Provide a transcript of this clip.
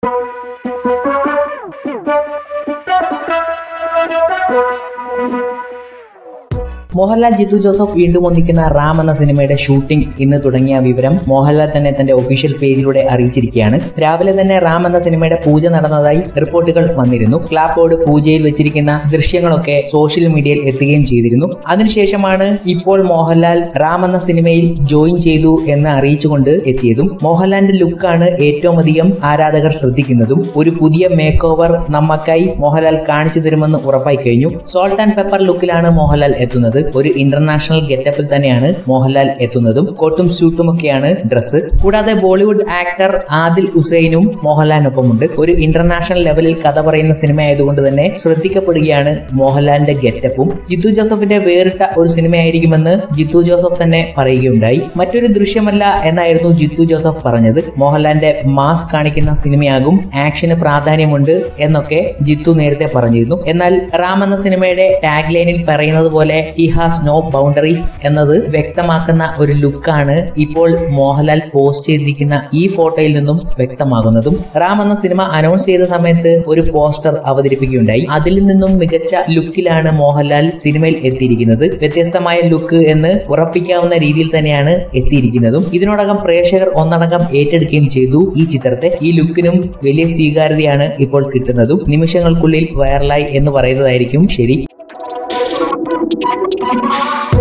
Mohanlal Jithu Joseph വീണ്ടും ഒന്നിക്കുന്ന റാം എന്ന സിനിമയുടെ ഷൂട്ടിംഗ് ഇന്ന് തുടങ്ങിയ വിവരം മോഹൻലാൽ തന്നെ തന്റെ ഒഫീഷ്യൽ പേജിലൂടെ അറിയിച്ചിരിക്കുകയാണ് രാവിലെ തന്നെ റാം എന്ന സിനിമയുടെ പൂജ നടന്നതായി റിപ്പോർട്ടുകൾ വന്നിരുന്നു ക്ലാപ്പോട് പൂജയിൽ വെച്ചിരിക്കുന്ന ദൃശ്യങ്ങളൊക്കെ സോഷ്യൽ മീഡിയയിൽ എത്തുകയും ചെയ്തിരുന്നു അതിനുശേഷമാണ് ഇപ്പോൾ മോഹൻലാൽ റാം എന്ന സിനിമയിൽ ജോയിൻ ചെയ്തു എന്ന് അറിയിച്ചുകൊണ്ട് എത്തിയതും മോഹൻലാലിന്റെ ലുക്കാണ് ഏറ്റവും അധികം ആരാധകർ ശ്രദ്ധിക്കുന്നതും ഒരു പുതിയ മേക്ക് ഓവർ നമ്മക്കായി മോഹൻലാൽ കാണിച്ചു തരുമെന്ന് ഉറപ്പായി കഴിഞ്ഞു സോൾട്ട് ആൻഡ് പെപ്പർ ലുക്കിലാണ് മോഹൻലാൽ എത്തുന്നത് ഒരു ഇന്റർനാഷണൽ ഗെറ്റപ്പിൽ തന്നെയാണ് മോഹൻലാൽ എത്തുന്നതും കോട്ടും സ്യൂട്ടും ഒക്കെയാണ് ഡ്രസ്സ് കൂടാതെ ബോളിവുഡ് ആക്ടർ ആദിൽ ഹുസൈനും മോഹൻലാലിനൊപ്പമുണ്ട് ഒരു ഇന്റർനാഷണൽ ലെവലിൽ കഥ പറയുന്ന സിനിമ ആയതുകൊണ്ട് തന്നെ ശ്രദ്ധിക്കപ്പെടുകയാണ് മോഹൻലാലിന്റെ ഗെറ്റപ്പും ജിത്തു ജോസഫിന്റെ വേറിട്ട ഒരു സിനിമയായിരിക്കുമെന്ന് ജിത്തു ജോസഫ് തന്നെ പറയുകയുണ്ടായി മറ്റൊരു ദൃശ്യമല്ല എന്നായിരുന്നു ജിത്തു ജോസഫ് പറഞ്ഞത് മോഹൻലാലിന്റെ മാസ് കാണിക്കുന്ന സിനിമയാകും ആക്ഷന് പ്രാധാന്യമുണ്ട് എന്നൊക്കെ ജിത്തു നേരത്തെ പറഞ്ഞിരുന്നു എന്നാൽ റാം എന്ന സിനിമയുടെ ടാഗ് ലൈനിൽ പറയുന്നത് പോലെ ഹി ഹാസ് നോ ബൗണ്ടറീസ് എന്നത് വ്യക്തമാക്കുന്ന ഒരു ലുക്കാണ് ഇപ്പോൾ മോഹൻലാൽ പോസ്റ്റ് ചെയ്തിരിക്കുന്ന ഈ ഫോട്ടോയിൽ നിന്നും വ്യക്തമാകുന്നതും റാം എന്ന സിനിമ അനൗൺസ് ചെയ്ത സമയത്ത് ഒരു പോസ്റ്റർ അവതരിപ്പിക്കുകയുണ്ടായി അതിൽ നിന്നും മികച്ച ലുക്കിലാണ് മോഹൻലാൽ സിനിമയിൽ എത്തിയിരിക്കുന്നത് വ്യത്യസ്തമായ ലുക്ക് എന്ന് ഉറപ്പിക്കാവുന്ന രീതിയിൽ തന്നെയാണ് എത്തിയിരിക്കുന്നതും ഇതിനോടകം പ്രേക്ഷകർ ഒന്നടങ്കം ഏറ്റെടുക്കുകയും ചെയ്തു ഈ ചിത്രത്തെ ഈ ലുക്കിനും വലിയ സ്വീകാര്യതയാണ് ഇപ്പോൾ കിട്ടുന്നതും നിമിഷങ്ങൾക്കുള്ളിൽ വൈറലായി എന്ന് പറയുന്നതായിരിക്കും ശരി